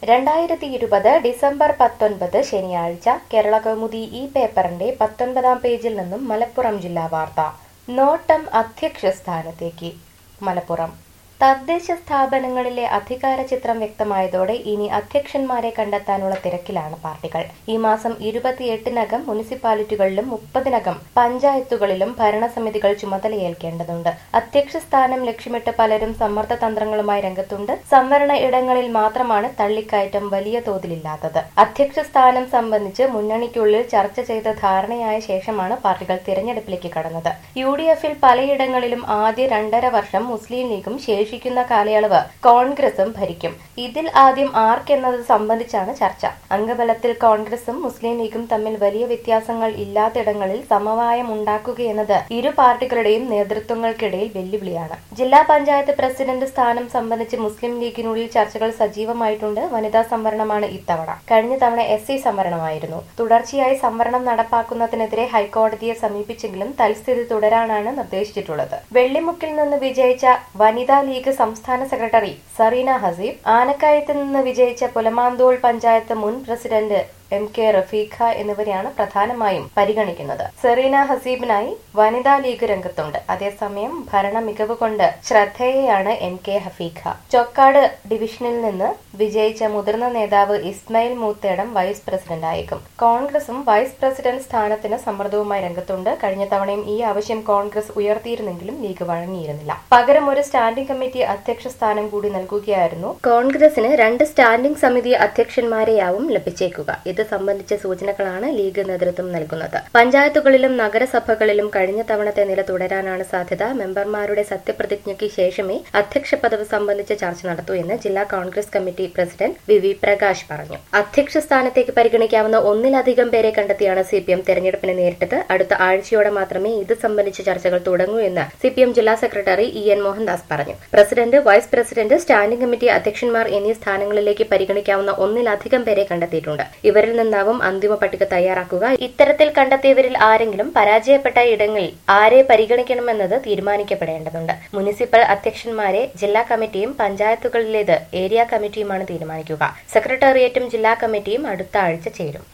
രണ്ടായിരത്തി ഇരുപത് ഡിസംബർ പത്തൊൻപത് ശനിയാഴ്ച കേരള കൗമുദി ഈ പേപ്പറിന്റെ പത്തൊൻപതാം പേജിൽ നിന്നും മലപ്പുറം ജില്ലാ വാർത്ത നോട്ടം അധ്യക്ഷ സ്ഥാനത്തേക്ക് മലപ്പുറം തദ്ദേശ സ്ഥാപനങ്ങളിലെ അധികാര ചിത്രം വ്യക്തമായതോടെ ഇനി അധ്യക്ഷന്മാരെ കണ്ടെത്താനുള്ള തിരക്കിലാണ് പാർട്ടികൾ ഈ മാസം ഇരുപത്തിയെട്ടിനകം മുനിസിപ്പാലിറ്റികളിലും മുപ്പതിനകം പഞ്ചായത്തുകളിലും ഭരണസമിതികൾ ചുമതലയേൽക്കേണ്ടതുണ്ട് അധ്യക്ഷ സ്ഥാനം ലക്ഷ്യമിട്ട് പലരും സമ്മർദ്ദ തന്ത്രങ്ങളുമായി രംഗത്തുണ്ട് സംവരണ ഇടങ്ങളിൽ മാത്രമാണ് തള്ളിക്കയറ്റം വലിയ തോതിലില്ലാത്തത് അധ്യക്ഷ സ്ഥാനം സംബന്ധിച്ച് മുന്നണിക്കുള്ളിൽ ചർച്ച ചെയ്ത ധാരണയായ ശേഷമാണ് പാർട്ടികൾ തിരഞ്ഞെടുപ്പിലേക്ക് കടന്നത് യു ഡി എഫിൽ പലയിടങ്ങളിലും ആദ്യ രണ്ടര വർഷം മുസ്ലിം ലീഗും ശേഷിക്കുന്ന കാലയളവ് കോൺഗ്രസും ഭരിക്കും ഇതിൽ ആദ്യം ആർക്കെന്നത് സംബന്ധിച്ചാണ് ചർച്ച അംഗബലത്തിൽ കോൺഗ്രസും മുസ്ലിം ലീഗും തമ്മിൽ വലിയ വ്യത്യാസങ്ങൾ ഇല്ലാത്തിടങ്ങളിൽ സമവായം ഉണ്ടാക്കുകയെന്നത് ഇരു പാർട്ടികളുടെയും നേതൃത്വങ്ങൾക്കിടയിൽ വെല്ലുവിളിയാണ് ജില്ലാ പഞ്ചായത്ത് പ്രസിഡന്റ് സ്ഥാനം സംബന്ധിച്ച് മുസ്ലിം ലീഗിനുള്ളിൽ ചർച്ചകൾ സജീവമായിട്ടുണ്ട് വനിതാ സംവരണമാണ് ഇത്തവണ കഴിഞ്ഞ തവണ എസ് സി സംവരണമായിരുന്നു തുടർച്ചയായി സംവരണം നടപ്പാക്കുന്നതിനെതിരെ ഹൈക്കോടതിയെ സമീപിച്ചെങ്കിലും തൽസ്ഥിതി തുടരാനാണ് നിർദ്ദേശിച്ചിട്ടുള്ളത് വെള്ളിമുക്കിൽ നിന്ന് വിജയിച്ച വനിതാ ലീഗ് സംസ്ഥാന സെക്രട്ടറി സറീന ഹസീബ് ആനക്കായത്ത് നിന്ന് വിജയിച്ച പുലമാന്തോൾ പഞ്ചായത്ത് മുൻ പ്രസിഡന്റ് എം കെ റഫീഖ എന്നിവരെയാണ് പ്രധാനമായും പരിഗണിക്കുന്നത് സെറീന ഹസീബിനായി വനിതാ ലീഗ് രംഗത്തുണ്ട് അതേസമയം ഭരണ മികവ് കൊണ്ട് ശ്രദ്ധേയയാണ് എം കെ ഹഫീഖ ചൊക്കാട് ഡിവിഷനിൽ നിന്ന് വിജയിച്ച മുതിർന്ന നേതാവ് ഇസ്മായിൽ മൂത്തേടം വൈസ് പ്രസിഡന്റായേക്കും കോൺഗ്രസും വൈസ് പ്രസിഡന്റ് സ്ഥാനത്തിന് സമ്മർദ്ദവുമായി രംഗത്തുണ്ട് കഴിഞ്ഞ തവണയും ഈ ആവശ്യം കോൺഗ്രസ് ഉയർത്തിയിരുന്നെങ്കിലും ലീഗ് വഴങ്ങിയിരുന്നില്ല പകരം ഒരു സ്റ്റാൻഡിംഗ് കമ്മിറ്റി അധ്യക്ഷ സ്ഥാനം കൂടി നൽകുകയായിരുന്നു കോൺഗ്രസിന് രണ്ട് സ്റ്റാൻഡിംഗ് സമിതി അധ്യക്ഷന്മാരെയാവും ലഭിച്ചേക്കുക ഇത് സംബന്ധിച്ച സൂചനകളാണ് ലീഗ് നേതൃത്വം നൽകുന്നത് പഞ്ചായത്തുകളിലും നഗരസഭകളിലും കഴിഞ്ഞ തവണത്തെ നില തുടരാനാണ് സാധ്യത മെമ്പർമാരുടെ സത്യപ്രതിജ്ഞയ്ക്ക് ശേഷമേ അധ്യക്ഷ പദവി സംബന്ധിച്ച ചർച്ച നടത്തൂ എന്ന് ജില്ലാ Congress committee president V V Prakash പറഞ്ഞു അധ്യക്ഷ സ്ഥാനത്തേക്ക് പരിഗണിക്കാവുന്ന ഒന്നിലധികം പേരെ കണ്ടെത്തിയാണ് സി പി എം തെരഞ്ഞെടുപ്പിനെ നേരിട്ടത് അടുത്ത ആഴ്ചയോടെ മാത്രമേ ഇത് സംബന്ധിച്ച ചർച്ചകൾ തുടങ്ങൂ എന്ന് സി പി എം ജില്ലാ സെക്രട്ടറി ഇ എൻ മോഹൻദാസ് പറഞ്ഞു president vice president standing committee അധ്യക്ഷന്മാർ എന്നീ സ്ഥാനങ്ങളിലേക്ക് പരിഗണിക്കാവുന്ന ഒന്നിലധികം പേരെ കണ്ടെത്തിയിട്ടുണ്ട് ഇവരിൽ നിന്നാവും അന്തിമ പട്ടിക തയ്യാറാക്കുക ഇത്തരത്തിൽ കണ്ടെത്തിയവരിൽ ആരെങ്കിലും പരാജയപ്പെട്ട ഇടങ്ങളിൽ ആരെ പരിഗണിക്കണമെന്നത് തീരുമാനിക്കപ്പെടേണ്ടതുണ്ട് മുനിസിപ്പൽ അധ്യക്ഷന്മാരെ ജില്ലാ കമ്മിറ്റിയും പഞ്ചായത്തുകളിലേത് ഏരിയ കമ്മിറ്റിയുമാണ് തീരുമാനിക്കുക സെക്രട്ടേറിയറ്റും ജില്ലാ കമ്മിറ്റിയും അടുത്ത ആഴ്ച ചേരും